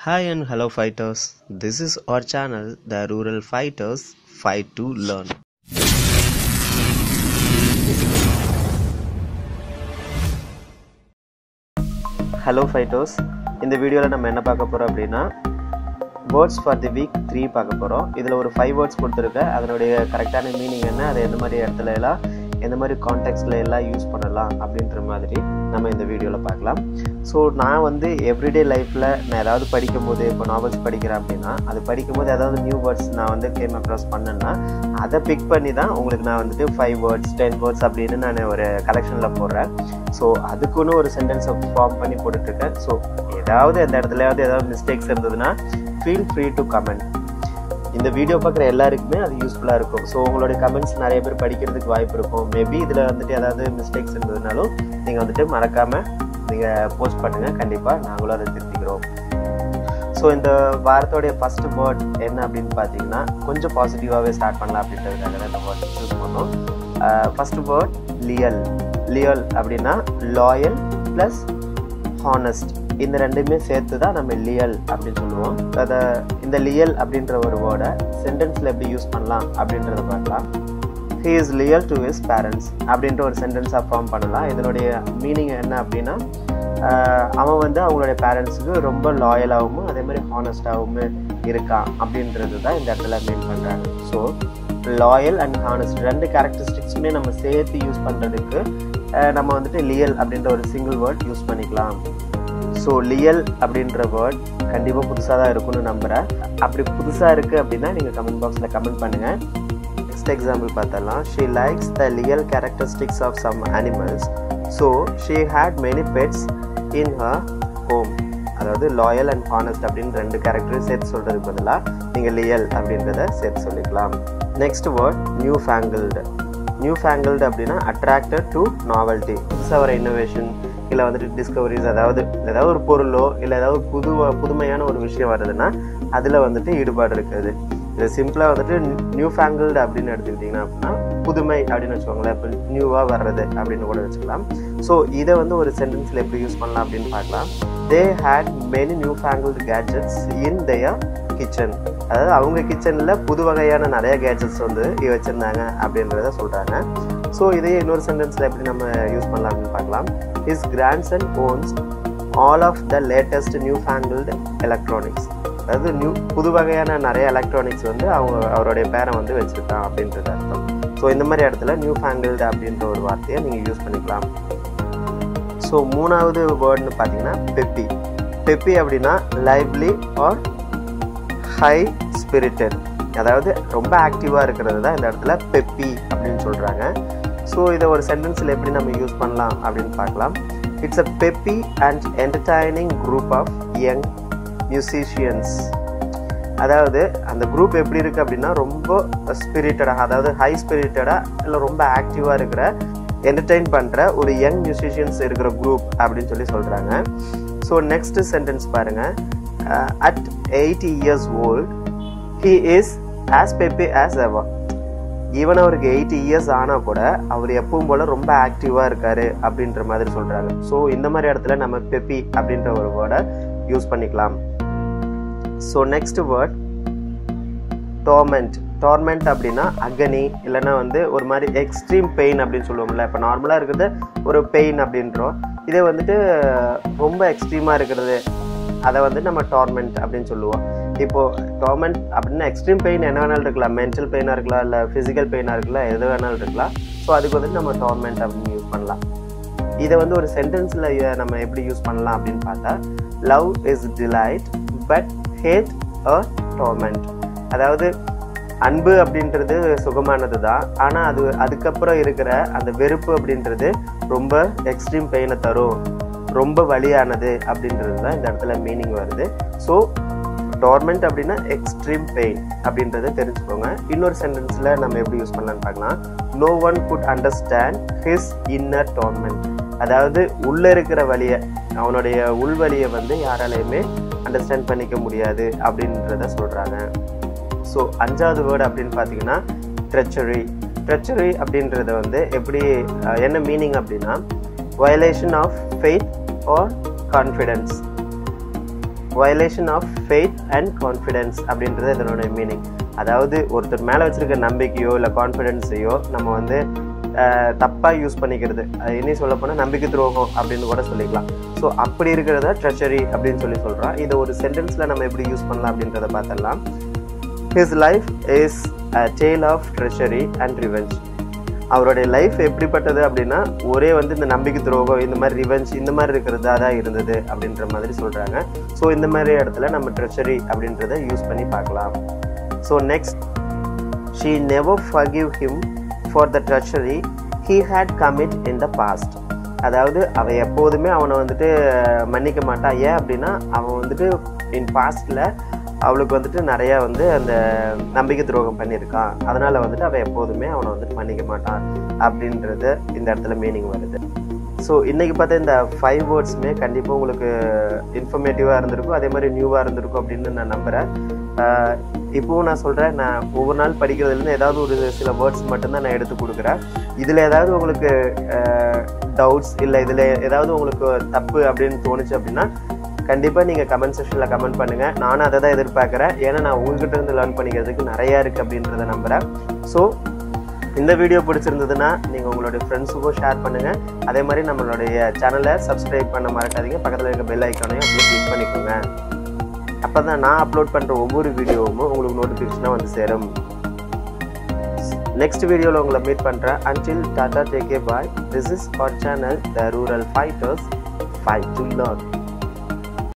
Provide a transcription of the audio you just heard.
Hi and hello fighters. This is our channel, the Rural Fighters Fight to Learn. Hello fighters இந்த வீடியோவில் நம்ம என்ன பார்க்க போகிறோம் அப்படின்னா words for the week three பார்க்க போகிறோம் இதில் ஒரு ஃபைவ் வேர்ட்ஸ் கொடுத்துருக்கேன் அதனுடைய கரெக்டான மீனிங் என்ன அதை எந்த மாதிரி இடத்துல எல்லாம் எந்த மாதிரி கான்டெக்ட்ல எல்லாம் யூஸ் பண்ணலாம் அப்படின்ற மாதிரி நம்ம இந்த வீடியோவில் பார்க்கலாம் ஸோ நான் வந்து எவ்ரிடே லைஃப்பில் நான் ஏதாவது படிக்கும் போது இப்போ நாவல்ஸ் படிக்கிறேன் அப்படின்னா அது படிக்கும் போது ஏதாவது நியூ வேர்ட்ஸ் நான் வந்து கேம் அக்ராஸ் பண்ணேன்னா அதை பிக் பண்ணி தான் உங்களுக்கு நான் வந்துட்டு ஃபைவ் வேர்ட்ஸ் டென் வேர்ட்ஸ் அப்படின்னு நான் ஒரு கலெக்ஷனில் போடுறேன் ஸோ அதுக்குன்னு ஒரு சென்டென்ஸை ஃபார்ம் பண்ணி போட்டுட்ருக்கேன் ஸோ ஏதாவது அந்த இடத்துலயாவது ஏதாவது மிஸ்டேக்ஸ் இருந்ததுன்னா ஃபீல் ஃப்ரீ டு கமெண்ட் இந்த வீடியோ பார்க்குற எல்லாருக்குமே அது யூஸ்ஃபுல்லாக இருக்கும் ஸோ உங்களுடைய கமெண்ட்ஸ் நிறைய பேர் படிக்கிறதுக்கு வாய்ப்பு இருக்கும் மேபி இதில் வந்துட்டு ஏதாவது மிஸ்டேக்ஸ் இருந்ததுனாலும் நீங்கள் வந்துட்டு மறக்காமல் நீங்கள் போஸ்ட் பண்ணுங்கள் கண்டிப்பாக நாங்களும் அதை திருத்திக்கிறோம் ஸோ இந்த வாரத்தோடைய ஃபஸ்ட் வேர்ட் என்ன அப்படின்னு பார்த்தீங்கன்னா கொஞ்சம் பாசிட்டிவாகவே ஸ்டார்ட் பண்ணலாம் அப்படின்றதுக்காக தான் இந்த வேர்ட் சூஸ் பண்ணோம் ஃபஸ்ட் வேர்ட் லியல் லியல் அப்படின்னா லாயல் ப்ளஸ் ஹானஸ்ட் இந்த ரெண்டுமே சேர்த்து தான் நம்ம லியல் அப்படின்னு சொல்லுவோம் அதை இந்த லியல் அப்படின்ற ஒரு வேர்டை சென்டென்ஸில் எப்படி யூஸ் பண்ணலாம் அப்படின்றத பார்க்கலாம் he is loyal to his parents அப்படின்ற ஒரு சென்டென்ஸாக ஃபார்ம் பண்ணலாம் இதனுடைய மீனிங் என்ன அப்படின்னா அவன் வந்து அவங்களுடைய பேரண்ட்ஸுக்கு ரொம்ப லாயலாகவும் அதே மாதிரி ஹானஸ்டாகவும் இருக்கான் அப்படின்றது தான் இந்த இடத்துல மீன் பண்ணுறாங்க ஸோ லாயல் அண்ட் ஹானஸ்ட் ரெண்டு கேரக்டரிஸ்டிக்ஸுமே நம்ம சேர்த்து யூஸ் பண்ணுறதுக்கு நம்ம வந்துட்டு லியல் அப்படின்ற ஒரு சிங்கிள் வேர்ட் யூஸ் பண்ணிக்கலாம் ஸோ லியல் அப்படின்ற வேர்ட் கண்டிப்பாக புதுசாக தான் இருக்கும்னு நம்புகிறேன் அப்படி புதுசாக இருக்குது அப்படின்னா நீங்கள் கமெண்ட் பாக்ஸில் கமெண்ட் பண்ணுங்கள் நெக்ஸ்ட் எக்ஸாம்பிள் பார்த்தலாம் she likes the leal characteristics of some animals so she had many pets in her home அதாவது லாயல் அண்ட் ஹானஸ்ட் அப்படின்னு ரெண்டு கேரக்டரையும் சேர்த்து சொல்கிறதுக்கு பதிலாக நீங்கள் லியல் அப்படின்றத சேர்த்து சொல்லிக்கலாம் next word newfangled newfangled அப்படின்னா அட்ராக்டட் டு நாவல்ட்டி புதுசாக வர இன்னோவேஷன் இல்லை வந்துட்டு டிஸ்கவரிஸ் அதாவது ஏதாவது ஒரு பொருளோ இல்லை ஏதாவது புது புதுமையான ஒரு விஷயம் வருதுன்னா அதில் வந்துட்டு ஈடுபாடு இருக்குது இது சிம்பிளாக வந்துட்டு நியூ ஃபேங்கிள்டு அப்படின்னு எடுத்துக்கிட்டிங்கன்னா அப்படின்னா புதுமை அப்படின்னு வச்சுக்கோங்களேன் இப்போ நியூவாக வர்றது அப்படின்னு கூட வச்சுக்கலாம் ஸோ இதை வந்து ஒரு சென்டென்ஸில் எப்படி யூஸ் பண்ணலாம் அப்படின்னு பார்க்கலாம் they had many newfangled gadgets in their kitchen அதாவது அவங்க கிச்சனில் புது வகையான நிறைய கேட்ஜெட்ஸ் வந்து வச்சுருந்தாங்க அப்படின்றத சொல்கிறாங்க ஸோ இதையே இன்னொரு சென்டென்ஸில் எப்படி நம்ம யூஸ் பண்ணலாம் அப்படின்னு பார்க்கலாம் his grandson owns all of the latest newfangled electronics அதாவது நியூ புது வகையான நிறைய எலக்ட்ரானிக்ஸ் வந்து அவங்க அவருடைய பேரை வந்து வச்சுருக்கான் அப்படின்றது அர்த்தம் ஸோ இந்த மாதிரி இடத்துல நியூ ஃபேங்கிள்டு அப்படின்ற ஒரு வார்த்தையை நீங்கள் யூஸ் பண்ணிக்கலாம் ஸோ மூணாவது வேர்டுன்னு பார்த்தீங்கன்னா பெப்பி பெப்பி அப்படின்னா லைவ்லி ஆர் ஹை ஸ்பிரிட்டட் அதாவது ரொம்ப ஆக்டிவாக இருக்கிறது தான் இந்த இடத்துல பெப்பி அப்படின்னு சொல்கிறாங்க ஸோ இதை ஒரு சென்டென்ஸில் எப்படி நம்ம யூஸ் பண்ணலாம் அப்படின்னு பார்க்கலாம் it's a peppy and entertaining group of young musicians அதாவது அந்த குரூப் எப்படி இருக்குது அப்படின்னா ரொம்ப ஸ்பிரிட்டடாக அதாவது ஹை ஸ்பிரிட்டடாக இல்லை ரொம்ப ஆக்டிவாக இருக்கிற என்டர்டெயின் பண்ணுற ஒரு யங் மியூசிஷியன்ஸ் இருக்கிற குரூப் அப்படின்னு சொல்லி சொல்கிறாங்க ஸோ நெக்ஸ்ட் சென்டென்ஸ் பாருங்கள் at eighty years old he is as peppy as ever ஈவன் அவருக்கு எயிட்டி இயர்ஸ் ஆனால் கூட அவர் எப்பவும் போல் ரொம்ப ஆக்டிவாக இருக்கார் அப்படின்ற மாதிரி சொல்கிறாங்க ஸோ இந்த மாதிரி இடத்துல நம்ம பெப்பி அப்படின்ற ஒரு வேர்டை யூஸ் பண்ணிக்கலாம் so next word torment torment அப்படின்னா அகனி இல்லைன்னா வந்து ஒரு மாதிரி எக்ஸ்ட்ரீம் பெயின் அப்படின்னு சொல்லுவோம்ல இப்போ நார்மலாக இருக்கிறது ஒரு பெயின் அப்படின்றோம் இதே வந்துட்டு ரொம்ப எக்ஸ்ட்ரீமாக இருக்கிறது அதை வந்து நம்ம டார்மெண்ட் அப்படின்னு சொல்லுவோம் இப்போது டார்மெண்ட் அப்படின்னா எக்ஸ்ட்ரீம் பெயின் என்ன வேணாலும் இருக்கலாம் மென்டல் பெயினாக இருக்கலாம் இல்லை ஃபிசிக்கல் பெயினாக இருக்கலாம் எது வேணாலும் இருக்கலாம் ஸோ அதுக்கு வந்துட்டு நம்ம டார்மெண்ட் அப்படின்னு யூஸ் பண்ணலாம் இதை வந்து ஒரு சென்டென்ஸில் நம்ம எப்படி யூஸ் பண்ணலாம் அப்படின்னு பார்த்தா love is delight but hate a torment அதாவது அன்பு அப்படின்றது சுகமானது தான் ஆனால் அது அதுக்கப்புறம் இருக்கிற அந்த வெறுப்பு அப்படின்றது ரொம்ப எக்ஸ்ட்ரீம் பெயினை தரும் ரொம்ப வழியானது அப்படின்றது தான் இந்த இடத்துல மீனிங் வருது ஸோ டார்மெண்ட் அப்படின்னா எக்ஸ்ட்ரீம் பெயின் அப்படின்றத தெரிஞ்சுக்கோங்க இன்னொரு சென்டென்ஸில் நம்ம எப்படி யூஸ் பண்ணலான்னு பார்க்கலாம் no one could understand his inner torment அதாவது உள்ளே இருக்கிற வழியை அவனுடைய உள்வழியை வந்து யாராலையுமே அண்டர்ஸ்டாண்ட் பண்ணிக்க முடியாது அப்படின்றத சொல்கிறாங்க ஸோ அஞ்சாவது வேர்டு அப்படின்னு பார்த்தீங்கன்னா ட்ரெச்சரி ட்ரெச்சரி அப்படின்றத வந்து எப்படி என்ன மீனிங் அப்படின்னா violation of faith or confidence violation of faith and confidence அப்படின்றது இதனுடைய மீனிங் அதாவது ஒருத்தர் மேலே வச்சிருக்க நம்பிக்கையோ இல்லை கான்ஃபிடென்ஸையோ நம்ம வந்து தப்பாக யூஸ் பண்ணிக்கிறது அது இனி சொல்ல போனால் நம்பிக்கை துரோகம் அப்படின்னு கூட சொல்லிக்கலாம் ஸோ அப்படி இருக்கிறத ட்ரெஷரி அப்படின்னு சொல்லி சொல்கிறோம் இதை ஒரு சென்டென்ஸில் நம்ம எப்படி யூஸ் பண்ணலாம் அப்படின்றத பார்த்துடலாம் his life is a tale of treachery and revenge அவருடைய லைஃப் எப்படிப்பட்டது அப்படின்னா ஒரே வந்து இந்த நம்பிக்கை துரோகம் இந்த மாதிரி ரிவெஞ்ச் இந்த மாதிரி இருக்கிறதா தான் இருந்தது அப்படின்ற மாதிரி சொல்கிறாங்க ஸோ இந்த மாதிரி இடத்துல நம்ம ட்ரெஷரி அப்படின்றத யூஸ் பண்ணி பார்க்கலாம் so next she never forgive him for the treachery he had commit in the past அதாவது அவன் எப்போதுமே அவனை வந்துட்டு மன்னிக்க மாட்டான் ஏன் அப்படின்னா அவன் வந்துட்டு இன் பாஸ்டில் அவளுக்கு வந்துட்டு நிறையா வந்து அந்த நம்பிக்கை துரோகம் பண்ணியிருக்கான் அதனால் வந்துட்டு அவன் எப்போதுமே அவனை வந்துட்டு மன்னிக்க மாட்டான் அப்படின்றது இந்த இடத்துல மீனிங் வருது ஸோ இன்றைக்கி பார்த்தா இந்த ஃபைவ் வேர்ட்ஸுமே கண்டிப்பாக உங்களுக்கு இன்ஃபர்மேட்டிவாக இருந்திருக்கும் அதே மாதிரி நியூவாக இருந்திருக்கும் அப்படின்னு நான் நம்புகிறேன் இப்போவும் நான் சொல்கிறேன் நான் ஒவ்வொரு நாள் படிக்கிறதுலேருந்து ஏதாவது ஒரு சில வேர்ட்ஸ் மட்டும்தான் நான் எடுத்து கொடுக்குறேன் இதில் ஏதாவது உங்களுக்கு டவுட்ஸ் இல்லை இதில் ஏதாவது உங்களுக்கு தப்பு அப்படின்னு தோணுச்சு அப்படின்னா கண்டிப்பாக நீங்கள் கமெண்ட் செக்ஷனில் கமெண்ட் பண்ணுங்கள் நானும் அதை தான் எதிர்பார்க்குறேன் ஏன்னா நான் உங்ககிட்ட இருந்து லேர்ன் பண்ணிக்கிறதுக்கு நிறையா இருக்குது அப்படின்றத நம்புகிறேன் ஸோ இந்த வீடியோ பிடிச்சிருந்ததுன்னா நீங்கள் உங்களுடைய ஃப்ரெண்ட்ஸுக்கும் ஷேர் பண்ணுங்கள் அதே மாதிரி நம்மளுடைய சேனலை சப்ஸ்கிரைப் பண்ண மறக்காதீங்க பக்கத்தில் இருக்க பெல் ஐக்கானையும் அப்படியே கிளிக் பண்ணிக்கோங்க அப்போ தான் நான் அப்லோட் பண்ணுற ஒவ்வொரு வீடியோவும் உங்களுக்கு நோட்டிஃபிகேஷனாக வந்து சேரும் நெக்ஸ்ட் வீடியோவில் உங்களை மீட் பண்ணுறேன் until tata take a bye this is our channel the rural fighters fight to learn